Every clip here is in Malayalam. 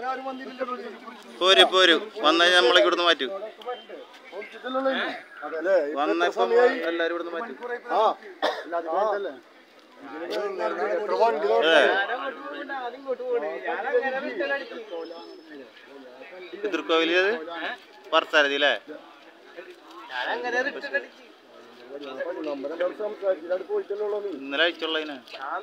പോരു പോരു വന്നാൽ നമ്മളെ ഇവിടുന്ന് മാറ്റൂ അതല്ലേ വന്നപ്പം എല്ലാരും ഇവിടുന്ന് മാറ്റും ആ അല്ലാതെ എത്ര വണ്ടി അതെ എതിർക്കോവില് അത് പറത്താരതി അല്ലേ നമ്മുടെ സംസാരിച്ചിട്ട് പോയിട്ടല്ലോ നീ ഇന്നലെ അയച്ചുള്ളതിന്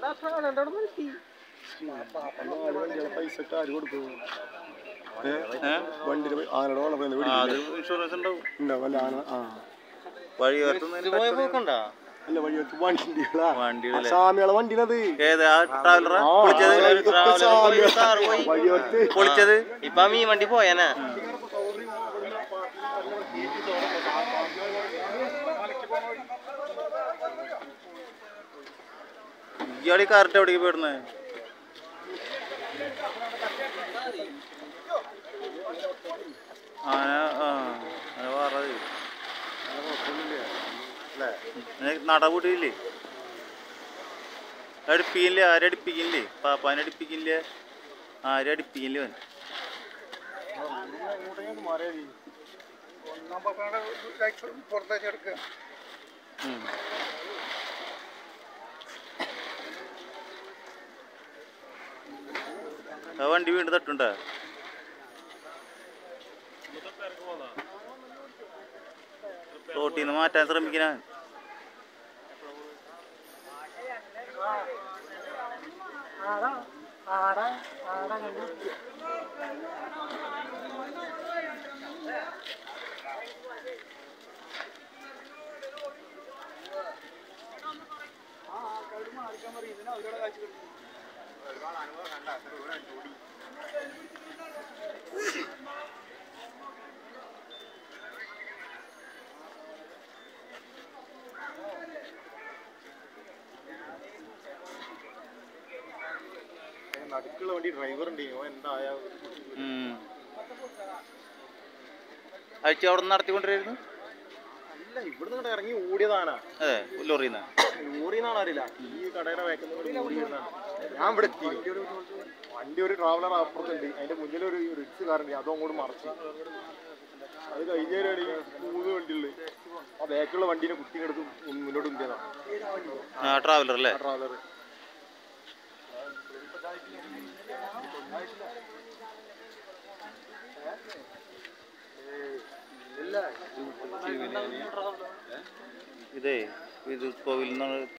പൈസ ഒക്കെ ആര് കൊടുക്കും ഏഹ് വണ്ടിയുടെ പൈ- ആനയുടെ വളർന്നു ആ അത് ഇൻഷുറൻസ് ഉണ്ടാവും ഉണ്ടാവും അല്ല ആന ആ വഴി ഉയർത്തുന്നതിന് അല്ല വഴിയൊക്കെ വണ്ടികളാ വണ്ടികളല്ലേ സാമികളെ വണ്ടിനത് ഏത് ആ ട്രാവലറാ പൊളിച്ചത് വഴിയോട്ട് പൊളിച്ചത് ഇപ്പൊ മീൻ വണ്ടി പോയാനാ ഇയാളീ കാറിട്ട് എവിടേക്ക് പോയിടുന്നത് ആന ആ ആന പറഞ്ഞത് നടപടിയില്ലേ അടുപ്പിക്കില്ലേ ആരടിപ്പിക്കില്ലേ പാപ്പാനെ അടുപ്പിക്കില്ലേ ആരടിപ്പിക്കില്ലേ അവൻ ഉം. ആ വണ്ടി വീണ്ടും തട്ടുണ്ടോ റോട്ടിൽ നിന്ന് മാറ്റാൻ ശ്രമിക്കണ നടുക്കുള്ള വണ്ടി ഡ്രൈവർ ഉണ്ട് എന്തായ അയച്ചു അവിടെ നിന്ന് നടത്തിക്കൊണ്ടിരുന്നു അല്ല ഇവിടുന്ന് ഇങ്ങോട്ട് ഇറങ്ങി ഓടിയതാനാ അതെ ലോറിയിൽ നിന്ന് ലോറിന്നാണ് അറിയില്ല ഈ കടയുടെ വേക്കുന്ന ഓടിയതാണ് ഞാൻ ഇവിടെ എത്തി വണ്ടി ഒരു ട്രാവലർ അപ്പുറത്തുണ്ട് അതിന്റെ മുന്നിൽ ഒരു റിക്സ് കാറുണ്ട് അതും അങ്ങോട്ട് മറച്ചു അത് കഴിഞ്ഞാലാണ് ഈ മൂന്ന് വണ്ടിയുള്ളത് ആ ബാക്കിലുള്ള വണ്ടീനെ കുത്തി എടുത്ത് മുന്നോട്ട് ഉന്തിയതാണ് ആ ട്രാവലർ അല്ലേ ആ ട്രാവലർ ഇതേ ഇത് കോവിൽ നിന്നാണ്